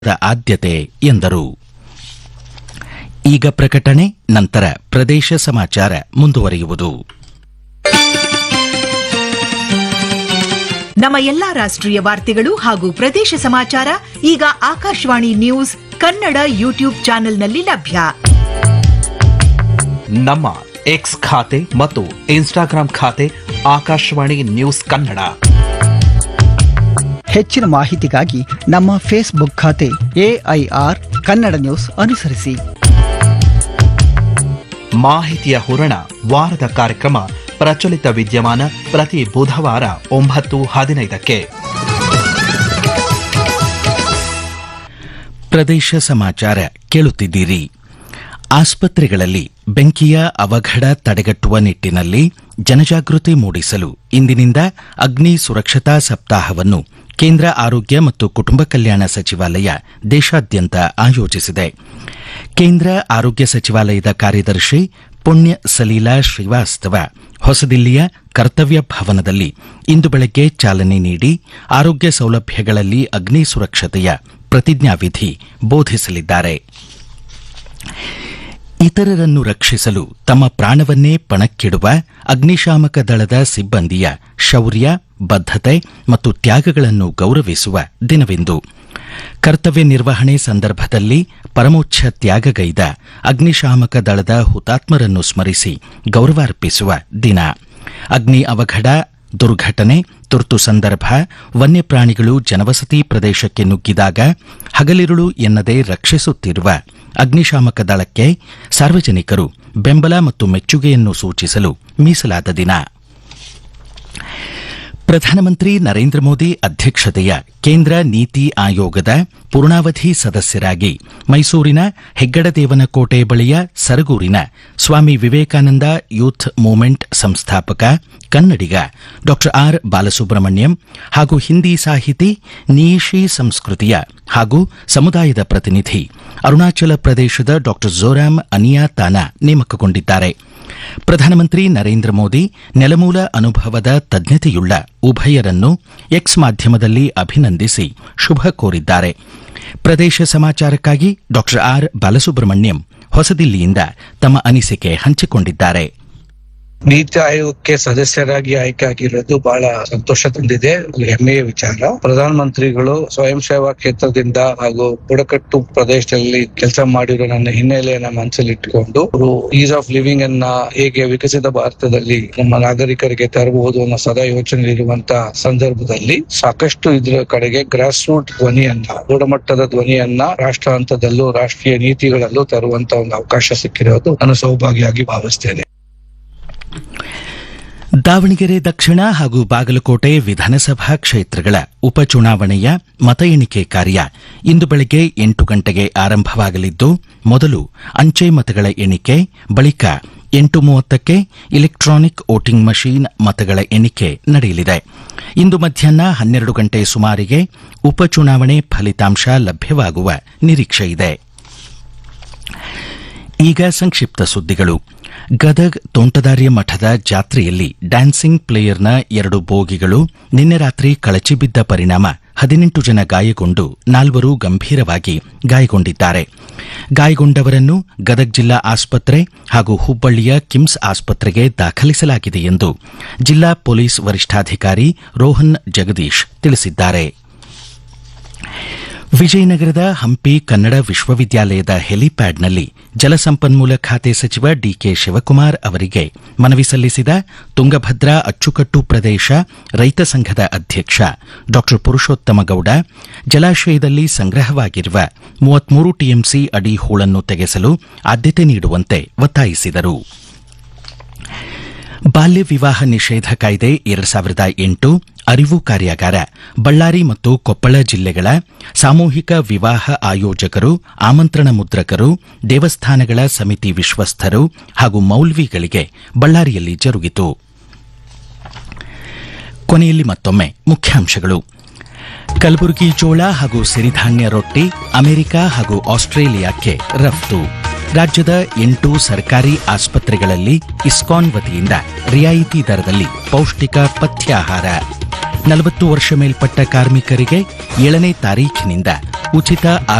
the ಆದ್ಯತೆ ಎಂದರು ಈಗ ಪ್ರಕಟಣೆ ನಂತರ ಪ್ರದೇಶ ಸಮಾಚಾರ ಮುಂದುವರಿಯುವುದು ನಮ್ಮ ಎಲ್ಲಾ ರಾಷ್ಟ್ರೀಯ ವಾರ್ತೆಗಳು ಹಾಗೂ ಪ್ರದೇಶ ಸಮಾಚಾರ ಈಗ ಆಕಾಶವಾಣಿ ನ್ಯೂಸ್ ಕನ್ನಡ ಯೂಟ್ಯೂಬ್ ಚಾನೆಲ್ನಲ್ಲಿ ಲಭ್ಯ ನಮ್ಮ ಎಕ್ಸ್ ಖಾತೆ ಮತ್ತು ಇನ್ಸ್ಟಾಗ್ರಾಂ ಖಾತೆ ಆಕಾಶವಾಣಿ ನ್ಯೂಸ್ ಕನ್ನಡ ಹೆಚ್ಚಿನ ಮಾಹಿತಿಗಾಗಿ ನಮ್ಮ ಫೇಸ್ಬುಕ್ ಖಾತೆ ಎಐಆರ್ ಕನ್ನಡ ನ್ಯೂಸ್ ಅನುಸರಿಸಿ ಮಾಹಿತಿಯ ಹೂರಣ ವಾರದ ಕಾರ್ಯಕ್ರಮ ಪ್ರಚಲಿತ ವಿದ್ಯಮಾನ ಪ್ರತಿ ಬುಧವಾರ ಒಂಬತ್ತು ಹದಿನೈದಕ್ಕೆ ಪ್ರದೇಶ ಸಮಾಚಾರ ಕೇಳುತ್ತಿದ್ದೀರಿ ಆಸ್ಪತ್ರೆಗಳಲ್ಲಿ ಬೆಂಕಿಯ ಅವಘಡ ತಡೆಗಟ್ಟುವ ನಿಟ್ಟಿನಲ್ಲಿ ಜನಜಾಗೃತಿ ಮೂಡಿಸಲು ಇಂದಿನಿಂದ ಅಗ್ನಿ ಸುರಕ್ಷತಾ ಸಪ್ತಾಹವನ್ನು ಕೇಂದ್ರ ಆರೋಗ್ಯ ಮತ್ತು ಕುಟುಂಬ ಕಲ್ಯಾಣ ಸಚಿವಾಲಯ ದೇಶಾದ್ಯಂತ ಆಯೋಜಿಸಿದೆ ಕೇಂದ್ರ ಆರೋಗ್ಯ ಸಚಿವಾಲಯದ ಕಾರ್ಯದರ್ಶಿ ಪುಣ್ಯ ಸಲೀಲಾ ಶ್ರೀವಾಸ್ತವ ಹೊಸದಿಲ್ಲಿಯ ಕರ್ತವ್ಯ ಭವನದಲ್ಲಿ ಇಂದು ಬೆಳಗ್ಗೆ ಚಾಲನೆ ನೀಡಿ ಆರೋಗ್ಯ ಸೌಲಭ್ಯಗಳಲ್ಲಿ ಅಗ್ನಿ ಸುರಕ್ಷತೆಯ ಪ್ರತಿಜ್ಞಾವಿಧಿ ಬೋಧಿಸಲಿದ್ದಾರೆ ಇತರರನ್ನು ರಕ್ಷಿಸಲು ತಮ್ಮ ಪ್ರಾಣವನ್ನೇ ಪಣಕ್ಕಿಡುವ ಅಗ್ನಿಶಾಮಕ ದಳದ ಸಿಬ್ಬಂದಿಯ ಶೌರ್ಯ ಬದ್ಧತೆ ಮತ್ತು ತ್ಯಾಗಗಳನ್ನು ಗೌರವಿಸುವ ದಿನವಿಂದು ಕರ್ತವ್ಯ ನಿರ್ವಹಣೆ ಸಂದರ್ಭದಲ್ಲಿ ಪರಮೋಚ್ಛ ತ್ಯಾಗಗೈದ ಅಗ್ನಿಶಾಮಕ ದಳದ ಹುತಾತ್ಮರನ್ನು ಸ್ಮರಿಸಿ ಗೌರವಾರ್ಪಿಸುವ ದಿನ ಅಗ್ನಿ ಅವಘಡ ದುರ್ಘಟನೆ ತುರ್ತು ಸಂದರ್ಭ ವನ್ಯಪ್ರಾಣಿಗಳು ಜನವಸತಿ ಪ್ರದೇಶಕ್ಕೆ ನುಗ್ಗಿದಾಗ ಹಗಲಿರುಳು ಎನ್ನದೆ ರಕ್ಷಿಸುತ್ತಿರುವ ಅಗ್ನಿಶಾಮಕ ದಳಕ್ಕೆ ಸಾರ್ವಜನಿಕರು ಬೆಂಬಲ ಮತ್ತು ಮೆಚ್ಚುಗೆಯನ್ನು ಸೂಚಿಸಲು ಮೀಸಲಾದ ದಿನ ಪ್ರಧಾನಮಂತ್ರಿ ನರೇಂದ್ರ ಮೋದಿ ಅಧ್ಯಕ್ಷತೆಯ ಕೇಂದ್ರ ನೀತಿ ಆಯೋಗದ ಪೂರ್ಣಾವಧಿ ಸದಸ್ಯರಾಗಿ ಮೈಸೂರಿನ ಹೆಗ್ಗಡದೇವನಕೋಟೆ ಬಳಿಯ ಸರಗೂರಿನ ಸ್ವಾಮಿ ವಿವೇಕಾನಂದ ಯೂತ್ ಮೂವ್ಮೆಂಟ್ ಸಂಸ್ಥಾಪಕ ಕನ್ನಡಿಗ ಡಾ ಆರ್ ಬಾಲಸುಬ್ರಹ್ಮಣ್ಯಂ ಹಾಗೂ ಹಿಂದಿ ಸಾಹಿತಿ ನೀಶಿ ಸಂಸ್ಕೃತಿಯ ಹಾಗೂ ಸಮುದಾಯದ ಪ್ರತಿನಿಧಿ ಅರುಣಾಚಲ ಪ್ರದೇಶದ ಡಾ ಜೋರಾಮ್ ಅನಿಯಾ ತಾನಾ ನೇಮಕಗೊಂಡಿದ್ದಾರೆ ಪ್ರಧಾನಮಂತ್ರಿ ನರೇಂದ್ರ ಮೋದಿ ನೆಲಮೂಲ ಅನುಭವದ ತಜ್ಞತೆಯುಳ್ಳ ಉಭಯರನ್ನು ಎಕ್ಸ್ ಮಾಧ್ಯಮದಲ್ಲಿ ಅಭಿನಂದಿಸಿ ಶುಭ ಕೋರಿದ್ದಾರೆ ಪ್ರದೇಶ ಸಮಾಚಾರಕ್ಕಾಗಿ ಡಾ ಆರ್ ಬಾಲಸುಬ್ರಹ್ಮಣ್ಯಂ ಹೊಸದಿಲ್ಲಿಯಿಂದ ತಮ್ಮ ಅನಿಸಿಕೆ ಹಂಚಿಕೊಂಡಿದ್ದಾರೆ ನೀತಿ ಆಯೋಗಕ್ಕೆ ಸದಸ್ಯರಾಗಿ ಆಯ್ಕೆ ಆಗಿರೋದು ಬಹಳ ಸಂತೋಷ ತಂದಿದೆ ಹೆಮ್ಮೆಯ ವಿಚಾರ ಪ್ರಧಾನಮಂತ್ರಿಗಳು ಸ್ವಯಂ ಸೇವಾ ಕ್ಷೇತ್ರದಿಂದ ಹಾಗೂ ಬುಡಕಟ್ಟು ಪ್ರದೇಶದಲ್ಲಿ ಕೆಲಸ ಮಾಡಿರೋ ನನ್ನ ಹಿನ್ನೆಲೆಯನ್ನ ಮನಸ್ಸಲ್ಲಿ ಇಟ್ಟುಕೊಂಡು ಅವರು ಈಸ್ ಆಫ್ ಲಿವಿಂಗ್ ಅನ್ನ ಹೇಗೆ ವಿಕಸಿತ ಭಾರತದಲ್ಲಿ ನಮ್ಮ ನಾಗರಿಕರಿಗೆ ತರಬಹುದು ಅನ್ನೋ ಸದಾ ಯೋಚನೆ ಇರುವಂತ ಸಂದರ್ಭದಲ್ಲಿ ಸಾಕಷ್ಟು ಇದ್ರ ಕಡೆಗೆ ಗ್ರಾಸ್ ರೂಟ್ ಧ್ವನಿಯನ್ನ ಗುಣಮಟ್ಟದ ಧ್ವನಿಯನ್ನ ರಾಷ್ಟ್ರ ಹಂತದಲ್ಲೂ ರಾಷ್ಟ್ರೀಯ ನೀತಿಗಳಲ್ಲೂ ತರುವಂತ ಒಂದು ಅವಕಾಶ ಸಿಕ್ಕಿರೋದು ನಾನು ಸೌಭಾಗ್ಯವಾಗಿ ಭಾವಿಸ್ತೇನೆ ದಾವಣಗೆರೆ ದಕ್ಷಿಣ ಹಾಗೂ ಬಾಗಲಕೋಟೆ ವಿಧಾನಸಭಾ ಕ್ಷೇತ್ರಗಳ ಉಪಚುನಾವಣೆಯ ಮತ ಎಣಿಕೆ ಕಾರ್ಯ ಇಂದು ಬೆಳಗ್ಗೆ ಎಂಟು ಗಂಟೆಗೆ ಆರಂಭವಾಗಲಿದ್ದು ಮೊದಲು ಅಂಚೆ ಮತಗಳ ಎಣಿಕೆ ಬಳಿಕ ಎಂಟು ಮೂವತ್ತಕ್ಕೆ ಇಲೆಕ್ಟ್ರಾನಿಕ್ ವೋಟಿಂಗ್ ಮಷೀನ್ ಮತಗಳ ಎಣಿಕೆ ನಡೆಯಲಿದೆ ಇಂದು ಮಧ್ಯಾಹ್ನ ಹನ್ನೆರಡು ಗಂಟೆ ಸುಮಾರಿಗೆ ಉಪಚುನಾವಣೆ ಫಲಿತಾಂಶ ಲಭ್ಯವಾಗುವ ನಿರೀಕ್ಷೆಯಿದೆ ಈಗ ಸಂಕ್ಷಿಪ್ತ ಸುದ್ದಿಗಳು ಗದಗ್ ತೋಂಟದಾರ್ಯ ಮಠದ ಜಾತ್ರೆಯಲ್ಲಿ ಡ್ಯಾನ್ಸಿಂಗ್ ಪ್ಲೇಯರ್ನ ಎರಡು ಬೋಗಿಗಳು ನಿನ್ನೆ ರಾತ್ರಿ ಕಳಚಿ ಬಿದ್ದ ಪರಿಣಾಮ ಹದಿನೆಂಟು ಜನ ಗಾಯಗೊಂಡು ನಾಲ್ವರು ಗಂಭೀರವಾಗಿ ಗಾಯಗೊಂಡಿದ್ದಾರೆ ಗಾಯಗೊಂಡವರನ್ನು ಗದಗ್ ಜಿಲ್ಲಾ ಆಸ್ಪತ್ರೆ ಹಾಗೂ ಹುಬ್ಬಳ್ಳಿಯ ಕಿಮ್ಸ್ ಆಸ್ಪತ್ರೆಗೆ ದಾಖಲಿಸಲಾಗಿದೆ ಎಂದು ಜಿಲ್ಲಾ ಪೊಲೀಸ್ ವರಿಷ್ಠಾಧಿಕಾರಿ ರೋಹನ್ ಜಗದೀಶ್ ತಿಳಿಸಿದ್ದಾರೆ ವಿಜಯನಗರದ ಹಂಪಿ ಕನ್ನಡ ವಿಶ್ವವಿದ್ಯಾಲಯದ ಹೆಲಿಪ್ಯಾಡ್ನಲ್ಲಿ ಜಲಸಂಪನ್ಮೂಲ ಖಾತೆ ಸಚಿವ ಡಿಕೆ ಶಿವಕುಮಾರ್ ಅವರಿಗೆ ಮನವಿ ಸಲ್ಲಿಸಿದ ತುಂಗಭದ್ರಾ ಅಚ್ಚುಕಟ್ಟು ಪ್ರದೇಶ ರೈತ ಸಂಘದ ಅಧ್ಯಕ್ಷ ಡಾ ಪುರುಷೋತ್ತಮ ಗೌಡ ಜಲಾಶಯದಲ್ಲಿ ಸಂಗ್ರಹವಾಗಿರುವ ಮೂವತ್ಮೂರು ಟಿಎಂಸಿ ಅಡಿ ಹೂಳನ್ನು ತೆಗೆಸಲು ಆದ್ಯತೆ ನೀಡುವಂತೆ ಒತ್ತಾಯಿಸಿದರು ಬಾಲ್ಯ ವಿವಾಹ ನಿಷೇಧ ಕಾಯ್ದೆ ಎರಡ್ ಸಾವಿರದ ಎಂಟು ಅರಿವು ಕಾರ್ಯಾಗಾರ ಬಳ್ಳಾರಿ ಮತ್ತು ಕೊಪ್ಪಳ ಜಿಲ್ಲೆಗಳ ಸಾಮೂಹಿಕ ವಿವಾಹ ಆಯೋಜಕರು ಆಮಂತ್ರಣ ಮುದ್ರಕರು ದೇವಸ್ಥಾನಗಳ ಸಮಿತಿ ವಿಶ್ವಸ್ಥರು ಹಾಗೂ ಮೌಲ್ವಿಗಳಿಗೆ ಬಳ್ಳಾರಿಯಲ್ಲಿ ಜರುಗಿತು ಕೊನೆಯಲ್ಲಿ ಮತ್ತೊಮ್ಮೆ ಮುಖ್ಯಾಂಶಗಳು ಕಲಬುರಗಿ ಜೋಳ ಹಾಗೂ ಸಿರಿಧಾನ್ಯ ರೊಟ್ಟಿ ಅಮೆರಿಕ ಹಾಗೂ ಆಸ್ಟ್ರೇಲಿಯಾಕ್ಕೆ ರಫ್ತು ರಾಜ್ಯದ ಎಂಟು ಸರ್ಕಾರಿ ಆಸ್ಪತ್ರೆಗಳಲ್ಲಿ ಇಸ್ಕಾನ್ ವತಿಯಿಂದ ರಿಯಾಯಿತಿ ದರದಲ್ಲಿ ಪೌಷ್ಟಿಕ ಪಥ್ಯಾಹಾರ ನಲವತ್ತು ವರ್ಷ ಮೇಲ್ಪಟ್ಟ ಕಾರ್ಮಿಕರಿಗೆ ಏಳನೇ ತಾರೀಖಿನಿಂದ ಉಚಿತ